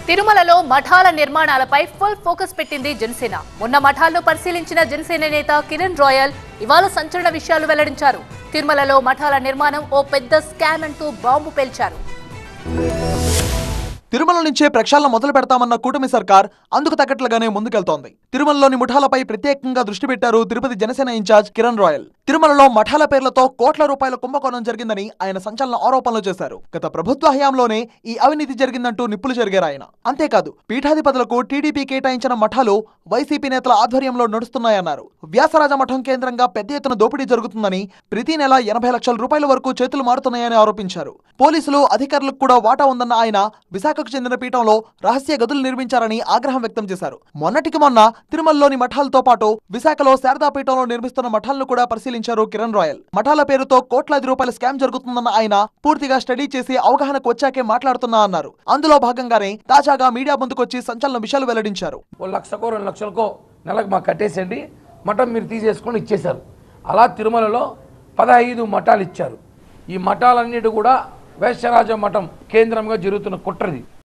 తిరుమలలో మఠాల నిర్మాణాలపై full focus పెట్టింది జనసేన మొన్న మఠాలను పరిశీలించిన జనసేన నేత కిరణ్ రాయల్ ఇవాళ సంచలన విషయాలు వెల్లడించారు తిరుమలలో మఠాల నిర్మాణం ఓ పెద్ద స్కామ్ అంటూ బాంబు పేల్చారు తిరుమల నుంచే ప్రక్షాళన మొదలు పెడతామన్న కూటమి సర్కార్ అందుకు తగ్గట్లుగానే ముందుకెళ్తోంది తిరుమలలోని ముఠాలపై ప్రత్యేకంగా దృష్టి పెట్టారు తిరుపతి జనసేన ఇన్ఛార్జ్ కిరణ్ రాయల్ తిరుమలలో మఠాల పేర్లతో కోట్ల రూపాయల కుంభకోణం జరిగిందని ఆయన సంచలన ఆరోపణలు చేశారు గత ప్రభుత్వ హయాంలోనే ఈ అవినీతి జరిగిందంటూ నిప్పులు జరిగారు ఆయన అంతేకాదు పీఠాధిపతులకు టీడీపీ కేటాయించిన మఠాలు వైసీపీ నేతల ఆధ్వర్యంలో నడుస్తున్నాయన్నారు వ్యాసరాజ మఠం కేంద్రంగా పెద్ద ఎత్తున దోపిడీ జరుగుతుందని ప్రతి నెల ఎనభై లక్షల రూపాయల వరకు చేతులు మారుతున్నాయని ఆరోపించారు పోలీసులు అధికారులకు కూడా వాటా ఉందన్న ఆయన విశాఖకు చెందిన పీఠంలో రహస్య గదులు నిర్మించారని ఆగ్రహం వ్యక్తం చేశారు మొన్నటికి మొన్న తిరుమలలోని మఠాలతో పాటు విశాఖలో శారదా పీఠంలో నిర్మిస్తున్న మఠాలను కూడా పరిశీలించారు కిరణ్ రాయల్ మఠాల పేరుతో కోట్లాది రూపాయల స్కామ్ జరుగుతుందన్న ఆయన పూర్తిగా స్టడీ చేసి అవగాహనకు వచ్చాకే మాట్లాడుతున్నా అన్నారు అందులో భాగంగానే తాజాగా మీడియా ముందుకొచ్చి సంచలన విషయాలు వెల్లడించారు ఓ లక్షకో రెండు లక్షలకో నెలకు మాకు కట్టేసేయండి మఠం మీరు తీసేసుకొని ఇచ్చేశారు అలా తిరుమలలో పదహైదు మఠాలు ఇచ్చారు ఈ మఠాలన్నిటి కూడా వేశ్యరాజ మఠం కేంద్రంగా జరుగుతున్న కుట్రది